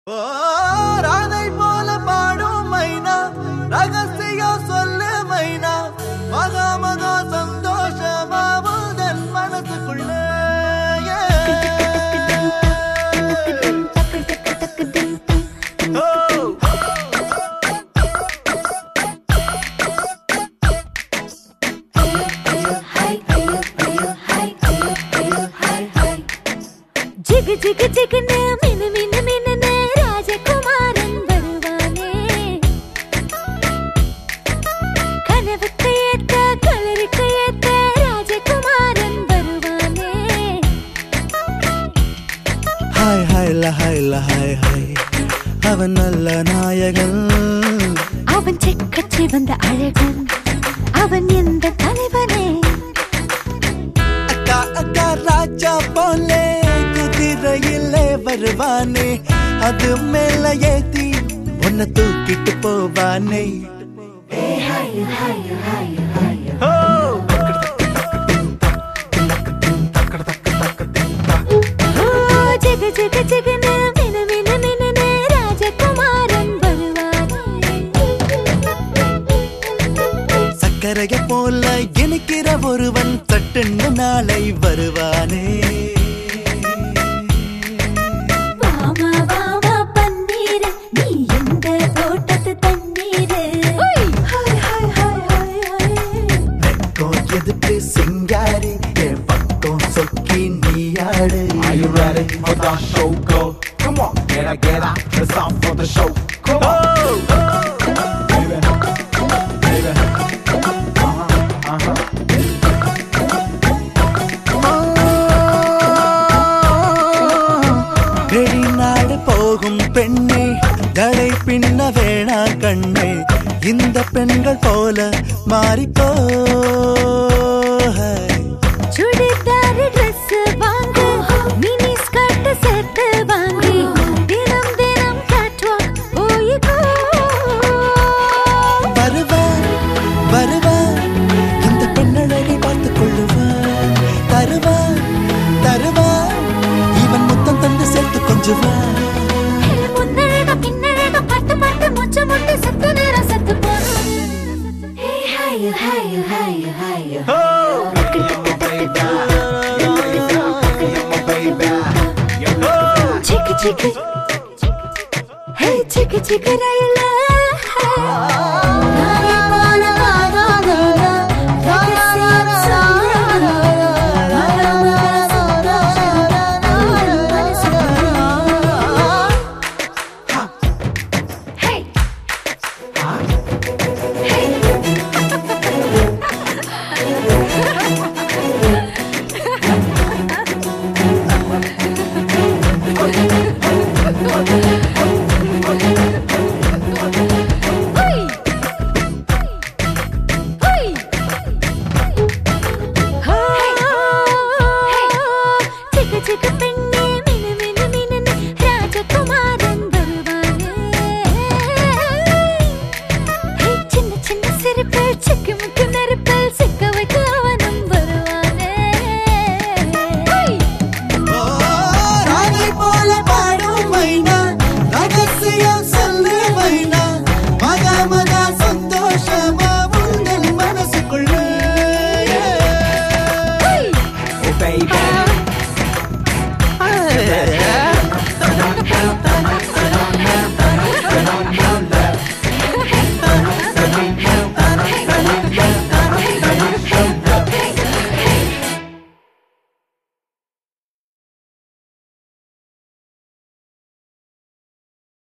ஓ ராதை போல பாடும் மைனா ரகசியம் சொல்லு மைனா மகா மகா சந்தோஷமாவுதன் மனசுக்குள்ள ஓ ஜிகு ஜிகு ஜிகுன்னு மினு மினு மினுன்னு ராஜகுமாரன் வருவானே கனவுக்கு ஏத்த கலருக்கு ஏத்த ராஜகுமாரன் வருவானே ஹாய் ஹாய் ல ஹாய் ல ஹாய் ஹாய் அவன் நல்ல நாயகன் அவன் செக்கச்சி வந்த அழகன் அவன் எந்த தலைவனே அக்கா அக்கா ராஜா போலே குதிரையிலே வருவானே அது மேல ஏத்தி உன்னை தூக்கிட்டு போவானே ஓ! ஓ, ஜிகு ஜிகு ஜிகுன்னு மினு மினு மினுன்னு ராஜகுமாரன் வருவானே சக்கரைய போல இனிக்கிற ஒருவன் சட்டுன்னு நாளை வருவானே வாமா வாமா பன்னீர் நீ எந்த தோட்டத்து தண்ணீர் ஹாய் ஹாய் ஹாய் ஹாய் வெட்கம் எதுக்கு சிங்காரி என் பக்கம் சொக்கி நீயாடு Are you ready for the show go? Come on, get up, get up. It's time for the show. Come on, baby. Baby. Uh-huh, uh-huh. வெளிநாடு போகும் பெண்ணே தடை பின்ன வேணா கண்ணே இந்த பெண்கள் போல மாறிப்போ சுடிதார் Dress வாங்கு மினி ஸ்கர்ட் சேர்த்து வாங்கி தினம் தினம் catwalk போயிக்கோ வருவான் வருவான் இந்த பெண்ணழகை பார்த்துக் கொள்ளுவான் தருவான் தருவான் இவன் முத்தம் தந்து சேர்த்து கொஞ்சுவான் முன்னழக பின்னழக பட்டு பட்டு முச்ச முட்டு சத்து நேரம் சத்து போறோம் ஹாய் ஹாய் ஹாய் ஹாய் சிக்கு சிக்கு ஹே சிக்கு சிக்கு ரயில Hey! Hey! Hey! சிக்கு சிக்கு பெண்ணே மினு மினு மினுன்னு ராஜகுமாரன் வருவானே ஹே, சின்ன சின்ன சிரிப்பில் சிக்கு முக்கு நெருப்பில் சிக்க வைக்க அவனும் வருவானே ராணி போல பாடும் மைனா ரகசியம்